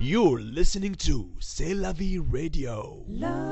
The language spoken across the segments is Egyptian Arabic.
You're listening to C'est la vie radio.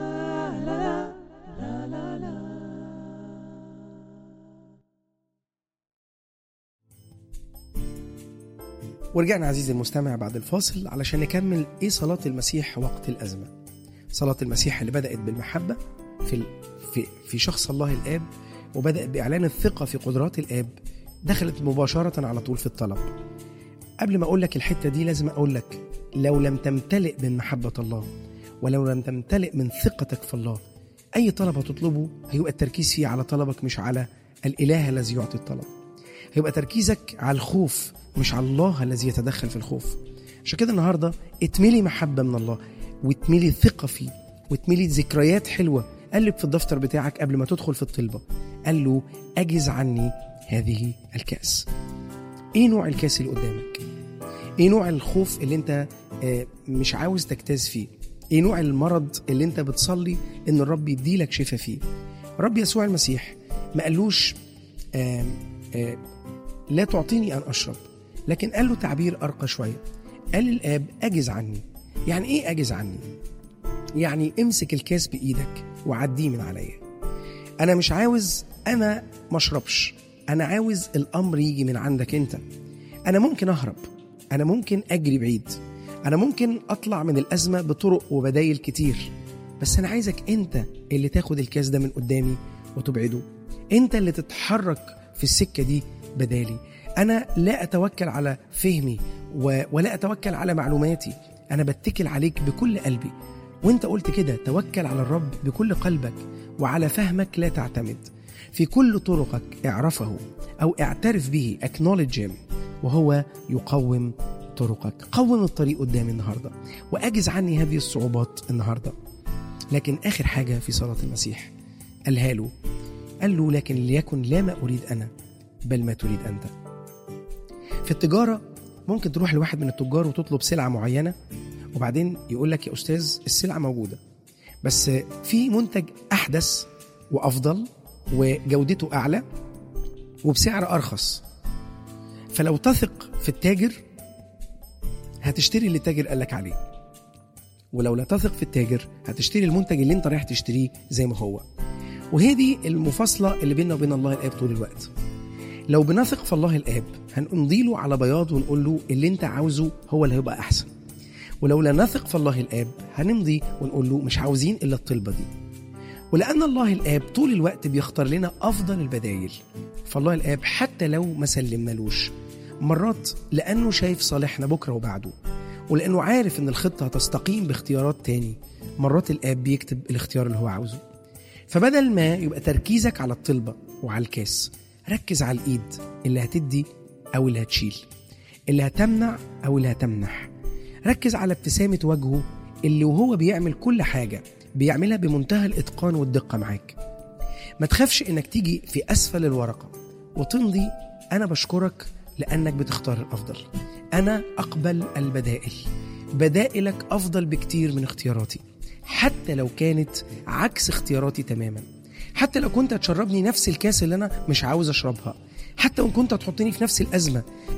ورجعنا عزيزي المستمع بعد الفاصل علشان نكمل ايه صلاة المسيح وقت الأزمة. صلاة المسيح اللي بدأت بالمحبة في ال- في في شخص الله الآب وبدأت بإعلان الثقة في قدرات الآب دخلت مباشرة على طول في الطلب. قبل ما أقول لك الحتة دي لازم أقول لك لو لم تمتلئ من محبة الله ولو لم تمتلئ من ثقتك في الله أي طلب هتطلبه هيبقى التركيز فيه على طلبك مش على الإله الذي يعطي الطلب. هيبقى تركيزك على الخوف مش على الله الذي يتدخل في الخوف عشان كده النهارده اتملي محبه من الله واتملي ثقه فيه واتملي ذكريات حلوه قلب في الدفتر بتاعك قبل ما تدخل في الطلبه قال له اجز عني هذه الكاس ايه نوع الكاس اللي قدامك ايه نوع الخوف اللي انت آه، مش عاوز تجتاز فيه ايه نوع المرض اللي انت بتصلي ان الرب يديلك شفاء فيه رب يسوع المسيح ما قالوش آم، آه، لا تعطيني ان اشرب لكن قال له تعبير ارقى شويه قال للاب اجز عني يعني ايه اجز عني يعني امسك الكاس بايدك وعديه من عليا انا مش عاوز انا ما اشربش انا عاوز الامر يجي من عندك انت انا ممكن اهرب انا ممكن اجري بعيد انا ممكن اطلع من الازمه بطرق وبدايل كتير بس انا عايزك انت اللي تاخد الكاس ده من قدامي وتبعده انت اللي تتحرك في السكه دي بدالي انا لا اتوكل على فهمي و... ولا اتوكل على معلوماتي انا بتكل عليك بكل قلبي وانت قلت كده توكل على الرب بكل قلبك وعلى فهمك لا تعتمد في كل طرقك اعرفه او اعترف به acknowledge him وهو يقوم طرقك قوم الطريق قدامي النهارده واجز عني هذه الصعوبات النهارده لكن اخر حاجه في صلاه المسيح قالها له قال له لكن ليكن لا ما اريد انا بل ما تريد انت في التجاره ممكن تروح لواحد من التجار وتطلب سلعه معينه وبعدين يقول لك يا استاذ السلعه موجوده بس في منتج احدث وافضل وجودته اعلى وبسعر ارخص فلو تثق في التاجر هتشتري اللي التاجر قال لك عليه ولو لا تثق في التاجر هتشتري المنتج اللي انت رايح تشتريه زي ما هو وهي دي المفاصله اللي بيننا وبين الله الاب طول الوقت لو بنثق في الله الاب هنمضي له على بياض ونقول له اللي انت عاوزه هو اللي هيبقى احسن ولو لا نثق في الله الاب هنمضي ونقول له مش عاوزين الا الطلبه دي ولان الله الاب طول الوقت بيختار لنا افضل البدايل فالله الاب حتى لو ما سلمنالوش مرات لانه شايف صالحنا بكره وبعده ولانه عارف ان الخطه هتستقيم باختيارات تاني مرات الاب بيكتب الاختيار اللي هو عاوزه فبدل ما يبقى تركيزك على الطلبه وعلى الكاس ركز على الايد اللي هتدي او اللي هتشيل اللي هتمنع او اللي هتمنح ركز على ابتسامه وجهه اللي وهو بيعمل كل حاجه بيعملها بمنتهى الاتقان والدقه معاك ما تخافش انك تيجي في اسفل الورقه وتمضي انا بشكرك لانك بتختار الافضل انا اقبل البدائل بدائلك افضل بكتير من اختياراتي حتى لو كانت عكس اختياراتي تماما حتى لو كنت هتشربني نفس الكاس اللي انا مش عاوز اشربها حتى وان كنت هتحطني في نفس الازمه